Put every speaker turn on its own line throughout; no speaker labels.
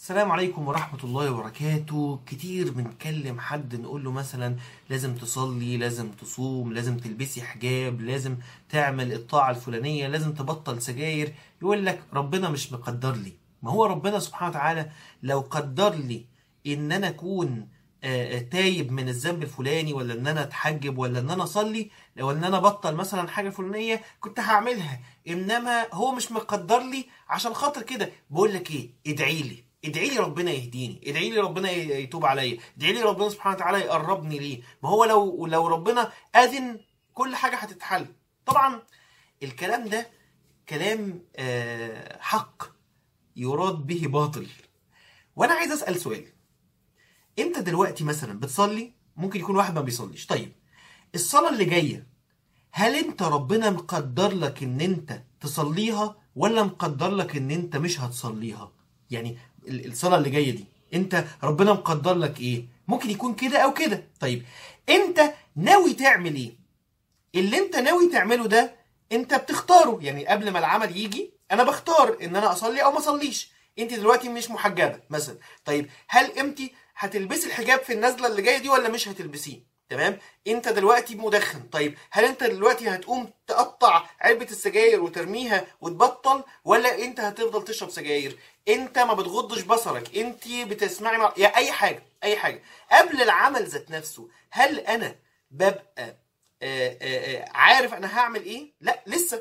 السلام عليكم ورحمة الله وبركاته كتير بنكلم حد نقول له مثلا لازم تصلي لازم تصوم لازم تلبسي حجاب لازم تعمل الطاعة الفلانية لازم تبطل سجاير يقول لك ربنا مش مقدر لي ما هو ربنا سبحانه وتعالى لو قدر لي ان انا اكون آه، آه، تايب من الذنب الفلاني ولا ان انا اتحجب ولا ان انا اصلي لو ان انا ابطل مثلا حاجه فلانيه كنت هعملها انما هو مش مقدر لي عشان خاطر كده بقول لك ايه ادعي لي ادعي لي ربنا يهديني ادعي لي ربنا ي- يتوب عليا ادعي لي ربنا سبحانه وتعالى يقربني ليه ما هو لو لو ربنا اذن كل حاجه هتتحل طبعا الكلام ده كلام آه، حق يراد به باطل وانا عايز اسال سؤال انت دلوقتي مثلا بتصلي ممكن يكون واحد ما بيصليش طيب الصلاة اللي جاية هل انت ربنا مقدر لك ان انت تصليها ولا مقدر لك ان انت مش هتصليها يعني ال- الصلاة اللي جاية دي انت ربنا مقدر لك ايه ممكن يكون كده او كده طيب انت ناوي تعمل ايه اللي انت ناوي تعمله ده انت بتختاره يعني قبل ما العمل يجي انا بختار ان انا اصلي او ما اصليش انت دلوقتي مش محجبه مثلا طيب هل انت هتلبسي الحجاب في النزله اللي جايه دي ولا مش هتلبسيه تمام انت دلوقتي مدخن طيب هل انت دلوقتي هتقوم تقطع علبه السجاير وترميها وتبطل ولا انت هتفضل تشرب سجاير انت ما بتغضش بصرك انت بتسمعي مع... يعني اي حاجه اي حاجه قبل العمل ذات نفسه هل انا ببقى آه، آه، آه، عارف انا هعمل ايه لا لسه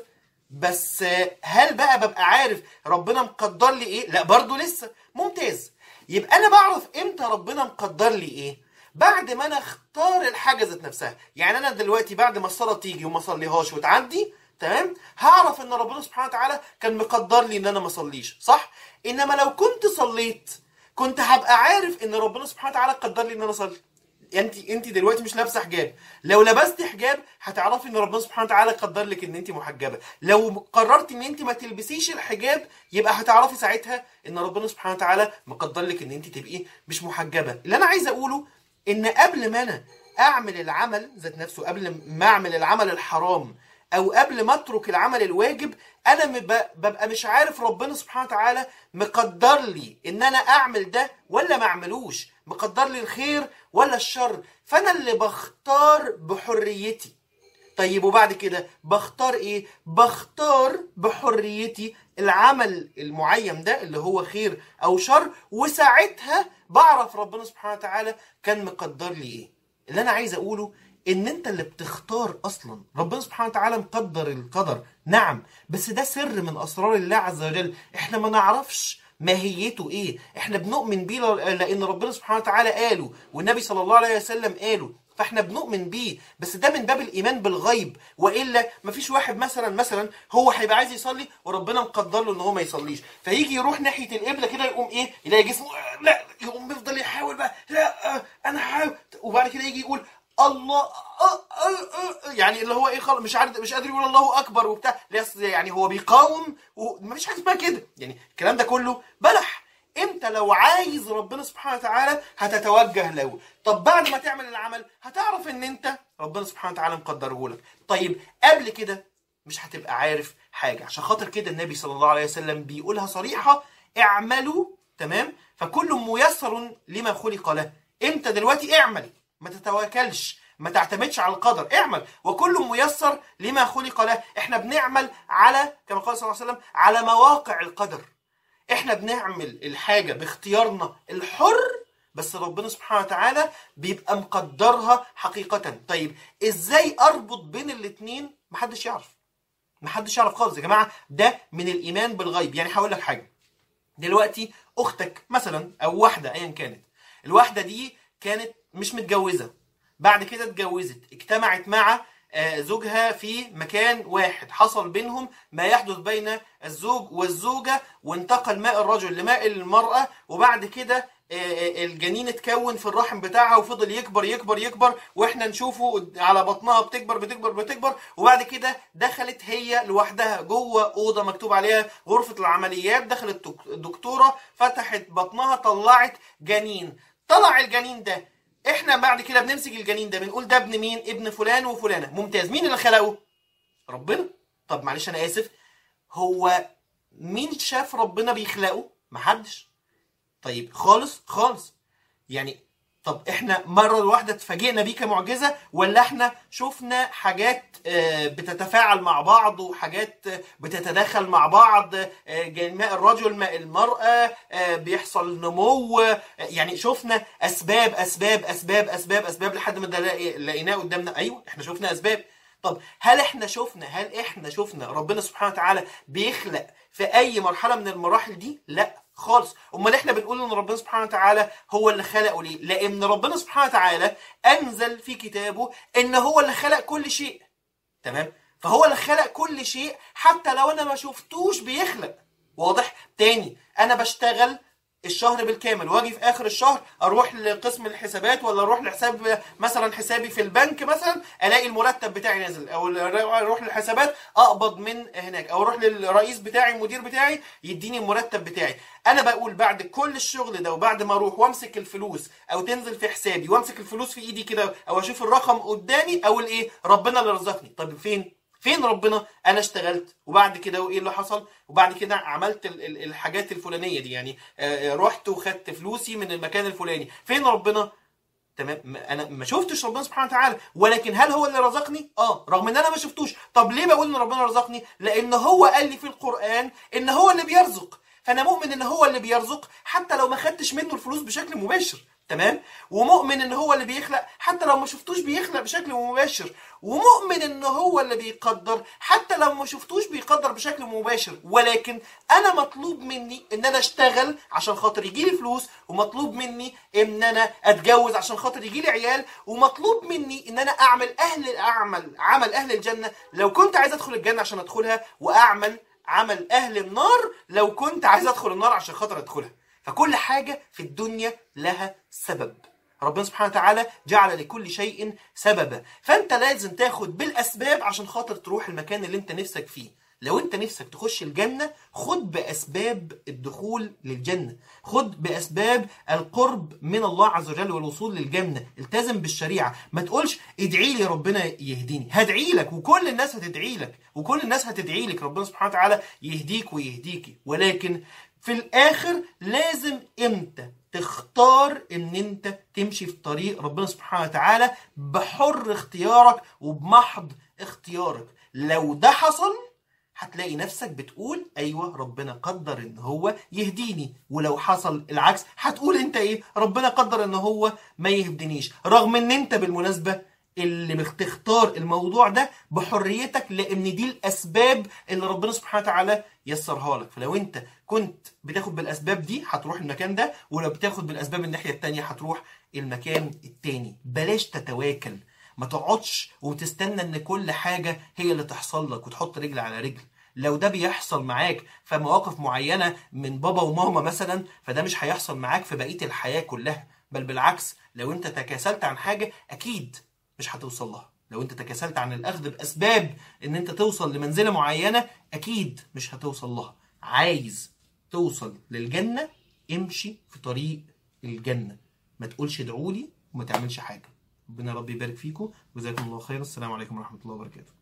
بس آه، هل بقى ببقى عارف ربنا مقدر لي ايه لا برضو لسه ممتاز يبقى انا بعرف امتى ربنا مقدر لي ايه بعد ما انا اختار الحاجه ذات نفسها يعني انا دلوقتي بعد ما الصلاه تيجي وما اصليهاش وتعدي تمام هعرف ان ربنا سبحانه وتعالى كان مقدر لي ان انا ما اصليش صح انما لو كنت صليت كنت هبقى عارف ان ربنا سبحانه وتعالى قدر لي ان انا اصلي انت انت دلوقتي مش لابسه حجاب لو لبست حجاب هتعرفي ان ربنا سبحانه وتعالى قدر لك ان انت محجبه لو قررتي ان انت ما تلبسيش الحجاب يبقى هتعرفي ساعتها ان ربنا سبحانه وتعالى مقدر لك ان انت تبقي مش محجبه اللي انا عايز اقوله ان قبل ما انا اعمل العمل ذات نفسه قبل ما اعمل العمل الحرام او قبل ما اترك العمل الواجب انا مب- ببقى مش عارف ربنا سبحانه وتعالى مقدر لي ان انا اعمل ده ولا ما اعملوش مقدر لي الخير ولا الشر فانا اللي بختار بحريتي طيب وبعد كده بختار ايه بختار بحريتي العمل المعين ده اللي هو خير او شر وساعتها بعرف ربنا سبحانه وتعالى كان مقدر لي ايه اللي انا عايز اقوله ان انت اللي بتختار اصلا ربنا سبحانه وتعالى مقدر القدر نعم بس ده سر من اسرار الله عز وجل احنا ما نعرفش ماهيته ايه احنا بنؤمن بيه لان ربنا سبحانه وتعالى قاله والنبي صلى الله عليه وسلم قاله فاحنا بنؤمن بيه بس ده من باب الايمان بالغيب والا مفيش واحد مثلا مثلا هو هيبقى عايز يصلي وربنا مقدر له ان هو ما يصليش فيجي يروح ناحيه القبله كده يقوم ايه يلاقي جسمه آه، لا يقوم يفضل يحاول بقى لا آه، انا هحاول وبعد كده يجي يقول الله آه آه آه يعني اللي هو ايه خلاص مش عارف مش قادر يقول الله اكبر وبتاع لا، أصل يعني هو بيقاوم ومفيش حاجه اسمها كده يعني الكلام ده كله بلح انت لو عايز ربنا سبحانه وتعالى هتتوجه له طب بعد ما تعمل العمل هتعرف ان انت ربنا سبحانه وتعالى مقدره لك طيب قبل كده مش هتبقى عارف حاجه عشان خاطر كده النبي صلى الله عليه وسلم بيقولها صريحه اعملوا تمام فكل ميسر لما خلق له انت دلوقتي اعمل ما تتواكلش ما تعتمدش على القدر اعمل وكل ميسر لما خلق له احنا بنعمل على كما قال صلى الله عليه وسلم على مواقع القدر احنا بنعمل الحاجه باختيارنا الحر بس ربنا سبحانه وتعالى بيبقى مقدرها حقيقه طيب ازاي اربط بين الاتنين محدش يعرف محدش يعرف خالص يا جماعه ده من الايمان بالغيب يعني هقول لك حاجه دلوقتي اختك مثلا او واحده ايا كانت الواحده دي كانت مش متجوزه بعد كده اتجوزت اجتمعت مع آه، زوجها في مكان واحد حصل بينهم ما يحدث بين الزوج والزوجة وانتقل ماء الرجل لماء المرأة وبعد كده آه، آه، الجنين اتكون في الرحم بتاعها وفضل يكبر يكبر يكبر واحنا نشوفه على بطنها بتكبر بتكبر بتكبر وبعد كده دخلت هي لوحدها جوه اوضه مكتوب عليها غرفه العمليات دخلت الدك- الدكتوره فتحت بطنها طلعت جنين طلع الجنين ده احنا بعد كده بنمسك الجنين ده بنقول ده ابن مين ابن فلان وفلانه ممتاز مين اللي خلقه ربنا طب معلش انا اسف هو مين شاف ربنا بيخلقه محدش طيب خالص خالص يعني طب احنا مرة واحدة اتفاجئنا بيه كمعجزة ولا احنا شفنا حاجات آه، بتتفاعل مع بعض وحاجات آه، بتتداخل مع بعض آه، جماء الرجل ماء المرأة آه، بيحصل نمو آه، يعني شفنا اسباب اسباب اسباب اسباب اسباب لحد ما ده لاقي- لقيناه قدامنا ايوه احنا شفنا اسباب طب هل احنا شفنا هل احنا شفنا ربنا سبحانه وتعالى بيخلق في اي مرحله من المراحل دي لا خالص امال احنا بنقول ان ربنا سبحانه وتعالى هو اللي خلقه ليه لان ربنا سبحانه وتعالى انزل في كتابه ان هو اللي خلق كل شيء تمام فهو اللي خلق كل شيء حتى لو انا ما شفتوش بيخلق واضح تاني انا بشتغل الشهر بالكامل واجي في اخر الشهر اروح لقسم الحسابات ولا اروح لحساب مثلا حسابي في البنك مثلا الاقي المرتب بتاعي نازل او اروح للحسابات اقبض من هناك او اروح للرئيس بتاعي المدير بتاعي يديني المرتب بتاعي انا بقول بعد كل الشغل ده وبعد ما اروح وامسك الفلوس او تنزل في حسابي وامسك الفلوس في ايدي كده او اشوف الرقم قدامي اقول ايه ربنا اللي رزقني طب فين فين ربنا انا اشتغلت وبعد كده وايه اللي حصل وبعد كده عملت ال- ال- الحاجات الفلانيه دي يعني آه، رحت وخدت فلوسي من المكان الفلاني فين ربنا تمام ما- انا ما شفتش ربنا سبحانه وتعالى ولكن هل هو اللي رزقني اه رغم ان انا ما شفتوش طب ليه بقول ان ربنا رزقني لان هو قال لي في القران ان هو اللي بيرزق فانا مؤمن ان هو اللي بيرزق حتى لو ما خدتش منه الفلوس بشكل مباشر تمام ومؤمن ان هو اللي بيخلق حتى لو ما شفتوش بيخلق بشكل مباشر ومؤمن ان هو اللي بيقدر حتى لو ما شفتوش بيقدر بشكل مباشر ولكن انا مطلوب مني ان انا اشتغل عشان خاطر يجيلي فلوس ومطلوب مني ان انا اتجوز عشان خاطر يجيلي عيال ومطلوب مني ان انا اعمل اهل اعمل عمل اهل الجنه لو كنت عايز ادخل الجنه عشان ادخلها واعمل عمل اهل النار لو كنت عايز ادخل النار عشان خاطر ادخلها فكل حاجه في الدنيا لها سبب ربنا سبحانه وتعالى جعل لكل شيء سببا فانت لازم تاخد بالاسباب عشان خاطر تروح المكان اللي انت نفسك فيه لو انت نفسك تخش الجنة خد بأسباب الدخول للجنة خد بأسباب القرب من الله عز وجل والوصول للجنة التزم بالشريعة ما تقولش ادعي لي ربنا يهديني هدعي لك وكل الناس هتدعي لك وكل الناس هتدعي لك ربنا سبحانه وتعالى يهديك ويهديكي ولكن في الاخر لازم امتى تختار ان انت تمشي في طريق ربنا سبحانه وتعالى بحر اختيارك وبمحض اختيارك لو ده حصل هتلاقي نفسك بتقول ايوه ربنا قدر ان هو يهديني ولو حصل العكس هتقول انت ايه ربنا قدر ان هو ما يهدينيش رغم ان انت بالمناسبه اللي بتختار الموضوع ده بحريتك لان دي الاسباب اللي ربنا سبحانه وتعالى يسرها لك فلو انت كنت بتاخد بالاسباب دي هتروح المكان ده ولو بتاخد بالاسباب الناحيه التانيه هتروح المكان التاني بلاش تتواكل ما تقعدش وتستنى ان كل حاجه هي اللي تحصل لك وتحط رجل على رجل لو ده بيحصل معاك في مواقف معينه من بابا وماما مثلا فده مش هيحصل معاك في بقيه الحياه كلها بل بالعكس لو انت تكاسلت عن حاجه اكيد مش هتوصل لها لو انت تكاسلت عن الاخذ باسباب ان انت توصل لمنزله معينه اكيد مش هتوصل لها عايز توصل للجنه امشي في طريق الجنه ما تقولش ادعوا لي وما تعملش حاجه ربنا ربي يبارك فيكم وجزاكم الله خير السلام عليكم ورحمه الله وبركاته